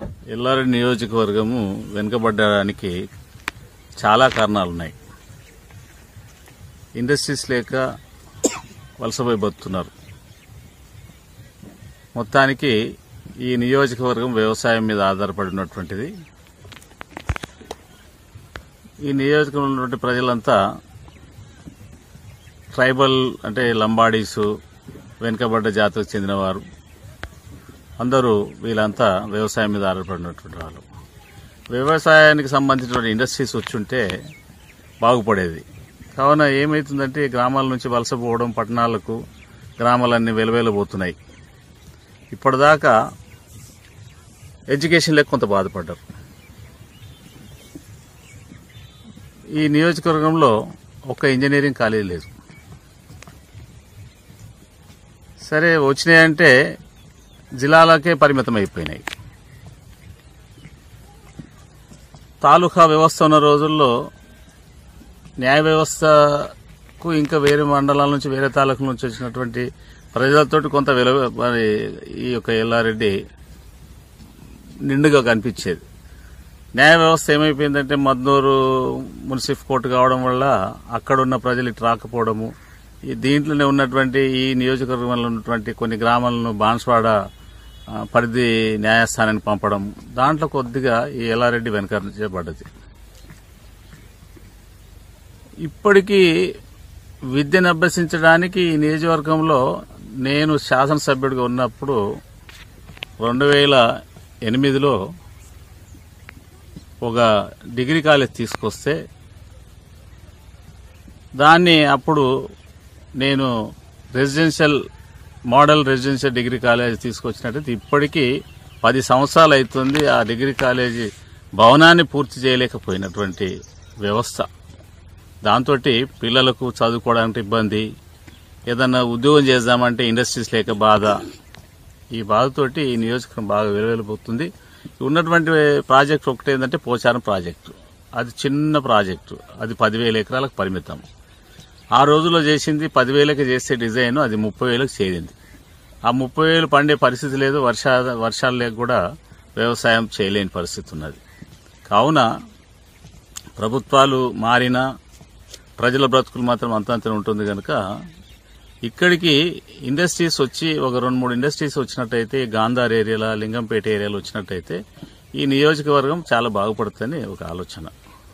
ఎల్లారెడ్డి నియోజకవర్గము వెనుకబడడానికి చాలా కారణాలు ఉన్నాయి ఇండస్ట్రీస్ లేక వలసపోయి బతుకుతున్నారు మొత్తానికి ఈ నియోజకవర్గం వ్యవసాయం మీద ఆధారపడినటువంటిది ఈ నియోజకవర్గంలో ఉన్నటువంటి ప్రజలంతా ట్రైబల్ అంటే లంబాడీసు వెనుకబడ్డ జాతికి చెందినవారు అందరూ వీళ్ళంతా వ్యవసాయం మీద ఆధారపడినటువంటి వాళ్ళు వ్యవసాయానికి సంబంధించినటువంటి ఇండస్ట్రీస్ వచ్చుంటే బాగుపడేది కావున ఏమవుతుందంటే గ్రామాల నుంచి వలసపోవడం పట్టణాలకు గ్రామాలన్నీ వెలవేలబోతున్నాయి ఇప్పటిదాకా ఎడ్యుకేషన్ లేక కొంత బాధపడ్డారు ఈ నియోజకవర్గంలో ఒక్క ఇంజనీరింగ్ కాలేజీ లేదు సరే వచ్చినాయంటే జిల్లాలకే పరిమితం అయిపోయినాయి తాలూకా వ్యవస్థ ఉన్న రోజుల్లో న్యాయ వ్యవస్థకు ఇంకా వేరే మండలాల నుంచి వేరే తాలూకు నుంచి వచ్చినటువంటి ప్రజలతోటి కొంత విలువ మరి ఈ యొక్క ఎల్లారెడ్డి నిండుగా కనిపించేది న్యాయ వ్యవస్థ ఏమైపోయిందంటే మద్నూరు మున్సిఫ్ కోర్టు కావడం వల్ల అక్కడున్న ప్రజలు ఇటు రాకపోవడము ఈ దీంట్లోనే ఉన్నటువంటి ఈ నియోజకవర్గంలో ఉన్నటువంటి కొన్ని గ్రామాలను బాన్స్వాడ ఆ, పరిధి న్యాయస్థానానికి పంపడం దాంట్లో కొద్దిగా ఈ ఎల్లారెడ్డి వెనకరించబడ్డది ఇప్పటికీ విద్యను అభ్యసించడానికి ఈ నియోజకవర్గంలో నేను శాసనసభ్యుడిగా ఉన్నప్పుడు రెండు వేల ఎనిమిదిలో ఒక డిగ్రీ కాలేజ్ తీసుకొస్తే దాన్ని అప్పుడు నేను residential model residential degree college తీసుకొచ్చినట్టయితే ఇప్పటికీ పది సంవత్సరాలు అవుతుంది ఆ డిగ్రీ కాలేజీ భవనాన్ని పూర్తి చేయలేకపోయినటువంటి వ్యవస్థ దాంతో పిల్లలకు చదువుకోవడానికి ఇబ్బంది ఏదన్నా ఉద్యోగం చేద్దామంటే ఇండస్ట్రీస్ లేక బాధ ఈ బాధతోటి ఈ నియోజకవర్గం బాగా వెలువెలిపోతుంది ఉన్నటువంటి ప్రాజెక్ట్ ఒకటి ఏంటంటే పోచారం ప్రాజెక్టు అది చిన్న ప్రాజెక్టు అది పదివేల ఎకరాలకు పరిమితం ఆ రోజుల్లో చేసింది పదివేలకు చేసే డిజైన్ అది ముప్పై వేలకు చేరింది ఆ ముప్పై వేలు పండే పరిస్థితి లేదు వర్ష వర్షాలు లేక కూడా వ్యవసాయం చేయలేని పరిస్థితి ఉన్నది కావున ప్రభుత్వాలు మారినా ప్రజల బ్రతుకులు మాత్రం అంతంత ఉంటుంది కనుక ఇక్కడికి ఇండస్ట్రీస్ వచ్చి ఒక రెండు మూడు ఇండస్ట్రీస్ వచ్చినట్టయితే గాంధార్ ఏరియాలో లింగంపేట ఏరియాలో వచ్చినట్టయితే ఈ నియోజకవర్గం చాలా బాగుపడుతుందని ఒక ఆలోచన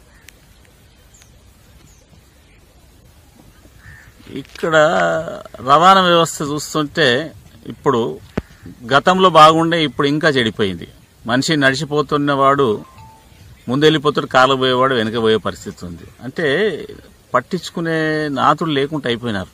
ఇక్కడ రవాణా వ్యవస్థ చూస్తుంటే ఇప్పుడు గతంలో బాగుండే ఇప్పుడు ఇంకా చెడిపోయింది మనిషి నడిచిపోతున్నవాడు ముందెళ్ళిపోతాడు కార్లు పోయేవాడు వెనక పోయే పరిస్థితి ఉంది అంటే పట్టించుకునే నాతులు లేకుండా అయిపోయినారు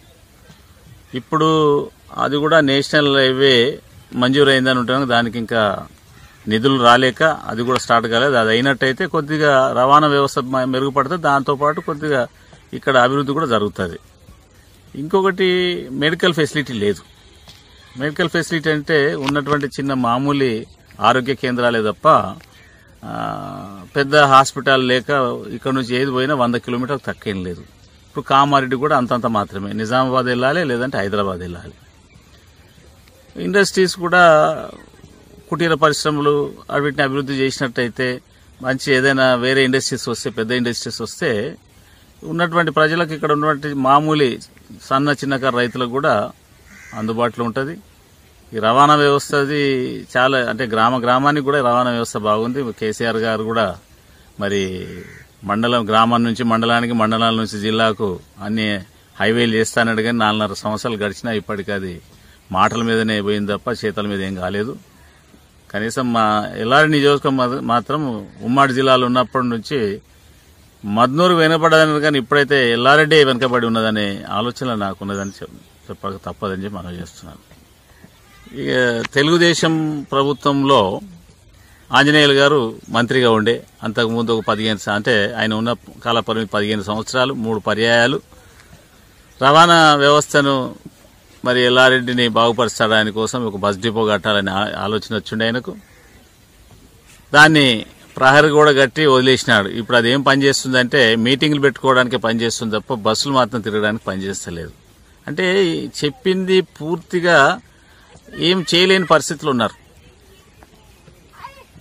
ఇప్పుడు అది కూడా నేషనల్ హైవే మంజూరు అయిందని ఉంటాను దానికి ఇంకా నిధులు రాలేక అది కూడా స్టార్ట్ కాలేదు అది అయినట్టయితే కొద్దిగా రవాణా వ్యవస్థ మ- మెరుగుపడితే దాంతోపాటు కొద్దిగా ఇక్కడ అభివృద్ధి కూడా జరుగుతుంది ఇంకొకటి మెడికల్ ఫెసిలిటీ లేదు మెడికల్ ఫెసిలిటీ అంటే ఉన్నటువంటి చిన్న మామూలు ఆరోగ్య కేంద్రాలే తప్ప ఆ, పెద్ద హాస్పిటల్ లేక ఇక్కడ నుంచి ఏది పోయినా వంద కిలోమీటర్లు తక్కువేం లేదు ఇప్పుడు కామారెడ్డి కూడా అంతంత మాత్రమే నిజామాబాద్ వెళ్ళాలి లేదంటే హైదరాబాద్ వెళ్ళాలి ఇండస్ట్రీస్ కూడా కుటీర పరిశ్రమలు వీటిని అభివృద్ధి చేసినట్టయితే మంచి ఏదైనా వేరే ఇండస్ట్రీస్ వస్తే పెద్ద ఇండస్ట్రీస్ వస్తే ఉన్నటువంటి ప్రజలకు ఇక్కడ ఉన్నటువంటి మామూలు సన్న చిన్నకారు రైతులకు కూడా అందుబాటులో ఉంటుంది ఈ రవాణా వ్యవస్థది చాలా అంటే గ్రామ గ్రామానికి కూడా రవాణా వ్యవస్థ బాగుంది కేసీఆర్ గారు కూడా మరి మండలం గ్రామం నుంచి మండలానికి మండలాల నుంచి జిల్లాకు అన్ని హైవేలు చేస్తానడు కానీ నాలుగున్నర సంవత్సరాలు గడిచినా ఇప్పటికి అది మాటల మీదనే పోయింది తప్ప చేతల మీద ఏం కాలేదు కనీసం మా ఎల్లారి నియోజకవర్గం మాత్రం- మాత్రం ఉమ్మడి జిల్లాలో ఉన్నప్పటి నుంచి మద్నూరు వెనుకబడదని కానీ ఇప్పుడైతే ఎల్లారెడ్డి వెనుకబడి ఉన్నదనే ఆలోచన నాకున్నదని చెప్- చెప్పక తప్పదని చెప్పి మనం చేస్తున్నాను ఇక తెలుగుదేశం ప్రభుత్వంలో ఆంజనేయులు గారు మంత్రిగా ఉండే అంతకుముందు ఒక పదిహేను స- అంటే ఆయన ఉన్న కాల పరిమితి పదిహేను సంవత్సరాలు మూడు పర్యాయాలు రవాణా వ్యవస్థను మరి ఎల్లారెడ్డిని బాగుపరచడానికి కోసం ఒక బస్ డిపో కట్టాలని ఆ- ఆలోచన వచ్చిండే ఆయనకు దాన్ని ప్రహరీ కూడా కట్టి వదిలేసినాడు ఇప్పుడు అది ఏం పనిచేస్తుందంటే మీటింగ్లు పెట్టుకోవడానికి పనిచేస్తుంది తప్ప బస్సులు మాత్రం తిరగడానికి పనిచేస్తలేదు అంటే చెప్పింది పూర్తిగా ఏం చేయలేని పరిస్థితులు ఉన్నారు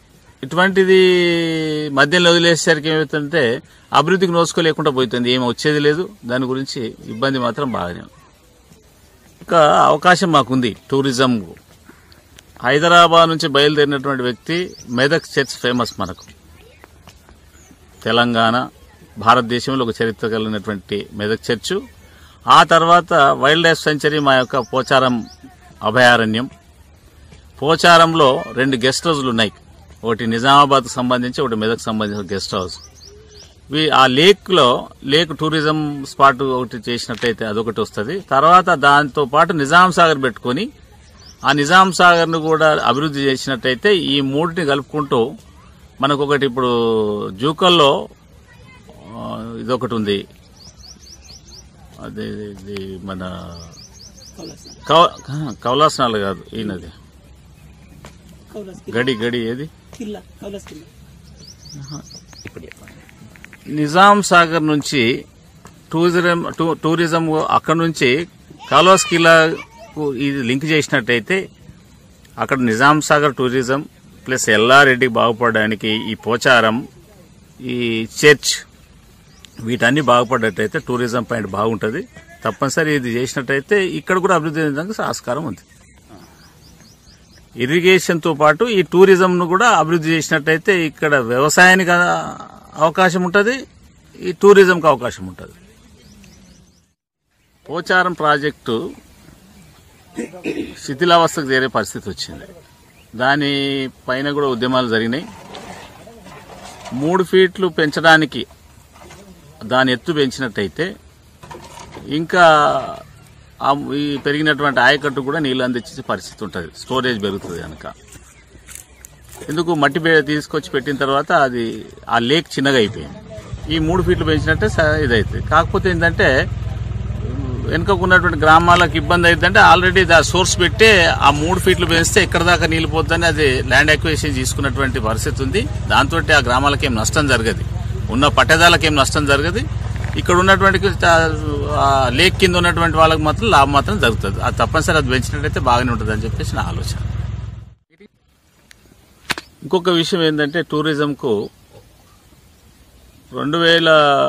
ఇటువంటిది మధ్యలో వదిలేసరికి ఏమవుతుందంటే అభివృద్ధికి నోచుకోలేకుండా పోతుంది ఏమి వచ్చేది లేదు దాని గురించి ఇబ్బంది మాత్రం బాగానే ఉంది. ఒక అవకాశం మాకుంది టూరిజం హైదరాబాద్ నుంచి బయలుదేరినటువంటి వ్యక్తి మెదక్ చర్చ్ ఫేమస్ మనకు తెలంగాణ భారతదేశంలో ఒక చరిత్ర కలిగినటువంటి మెదక్ చర్చు ఆ తర్వాత వైల్డ్ లైఫ్ సెంచరీ మా యొక్క పోచారం అభయారణ్యం పోచారంలో రెండు గెస్ట్ హౌస్లు ఉన్నాయి ఒకటి నిజామాబాద్ సంబంధించి ఒకటి మెదక్ సంబంధించిన గెస్ట్ హౌస్ వీ- ఆ లేక్ లో లేక్ టూరిజం స్పాట్ ఒకటి చేసినట్టయితే అదొకటి వస్తుంది తర్వాత దాంతో పాటు నిజాం సాగర్ పెట్టుకొని ఆ నిజాం సాగర్ ను కూడా అభివృద్ధి చేసినట్టయితే ఈ మూడిని కలుపుకుంటూ మనకు ఒకటి ఇప్పుడు జూకల్లో ఆ, ఇదొకటి ఉంది అదే ఇది మన కౌ- కౌలాసనాలు కాదు ఈయనది కౌలాస్ గడి గడి ఏది కిల్లా కౌలాస్ కిల్లా నిజాం సాగర్ నుంచి టూరిజం టూ- టూరిజం అక్కడ నుంచి కాల్వాస్ కిలాకు ఇది లింక్ చేసినట్టయితే అక్కడ నిజాం సాగర్ టూరిజం ప్లస్ ఎల్లారెడ్డి బాగుపడడానికి ఈ పోచారం ఈ చర్చ్ వీటన్ని బాగుపడ్డట్టయితే టూరిజం పాయింట్ బాగుంటుంది తప్పనిసరి ఇది చేసినట్టయితే ఇక్కడ కూడా అభివృద్ధి చెందడానికి ఆస్కారం ఉంది ఇరిగేషన్ తో పాటు ఈ టూరిజం ను కూడా అభివృద్ధి చేసినట్టయితే ఇక్కడ వ్యవసాయానికి ఆ- అవకాశం ఉంటుంది ఈ టూరిజంకి అవకాశం ఉంటుంది పోచారం ప్రాజెక్టు శిథిలావస్థకు చేరే పరిస్థితి వచ్చింది దాని పైన కూడా ఉద్యమాలు జరిగినాయి మూడు ఫీట్లు పెంచడానికి దాని ఎత్తు పెంచినట్టయితే ఇంకా ఆ ఈ పెరిగినటువంటి ఆయకట్టు కూడా నీళ్లు అందించే పరిస్థితి ఉంటుంది స్టోరేజ్ పెరుగుతుంది కనుక ఎందుకు మట్టి బే తీసుకొచ్చి పెట్టిన తర్వాత అది ఆ లేక్ చిన్నగా అయిపోయింది ఈ మూడు ఫీట్లు పెంచినట్టే స- ఇదైతుంది కాకపోతే ఏంటంటే వెనుకకు ఉన్నటువంటి గ్రామాలకు ఇబ్బంది అవుతుందంటే ఆల్రెడీ దా సోర్స్ పెట్టి ఆ మూడు ఫీట్లు పెంచితే ఎక్కడ దాకా నీళ్ళు పోతుందని అది ల్యాండ్ అక్వేషన్ తీసుకున్నటువంటి పరిస్థితి ఉంది దాంతో ఆ గ్రామాలకు ఏం నష్టం జరగదు ఉన్న పట్టేదాలకు ఏం నష్టం జరగదు ఇక్కడ ఉన్నటువంటి ఆ లేక్ కింద ఉన్నటువంటి వాళ్ళకి మాత్రం లాభం మాత్రం జరుగుతుంది అది తప్పనిసరి అది పెంచినట్టయితే బాగానే ఉంటుంది అని చెప్పేసి నా ఆలోచన ఇంకొక విషయం ఏంటంటే టూరిజంకు రెండు వేల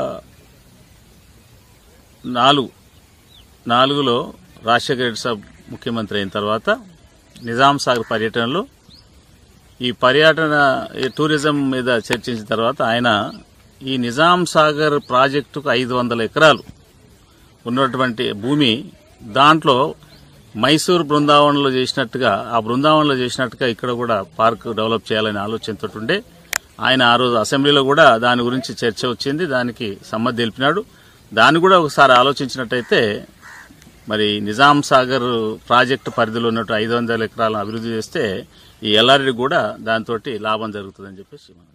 నాలుగు నాలుగులో రాజశేఖర రెడ్డి సాబ్ ముఖ్యమంత్రి అయిన తర్వాత నిజాం సాగర్ పర్యటనలో ఈ పర్యటన ఈ టూరిజం మీద చర్చించిన తర్వాత ఆయన ఈ నిజాం సాగర్ ప్రాజెక్టుకు ఐదు వందల ఎకరాలు ఉన్నటువంటి భూమి దాంట్లో మైసూర్ బృందావనంలో చేసినట్టుగా ఆ బృందావనంలో చేసినట్టుగా ఇక్కడ కూడా పార్క్ డెవలప్ చేయాలనే ఆలోచనతో ఉండే ఆయన ఆ రోజు అసెంబ్లీలో కూడా దాని గురించి చర్చ వచ్చింది దానికి సమ్మతి తెలిపినాడు దాన్ని కూడా ఒకసారి ఆలోచించినట్టయితే మరి నిజాం సాగర్ ప్రాజెక్టు పరిధిలో ఉన్నట్టు ఐదు వందల ఎకరాలను అభివృద్ధి చేస్తే ఈ ఎల్ఆర్డి కూడా దాంతో లాభం జరుగుతుందని చెప్పేసి మనం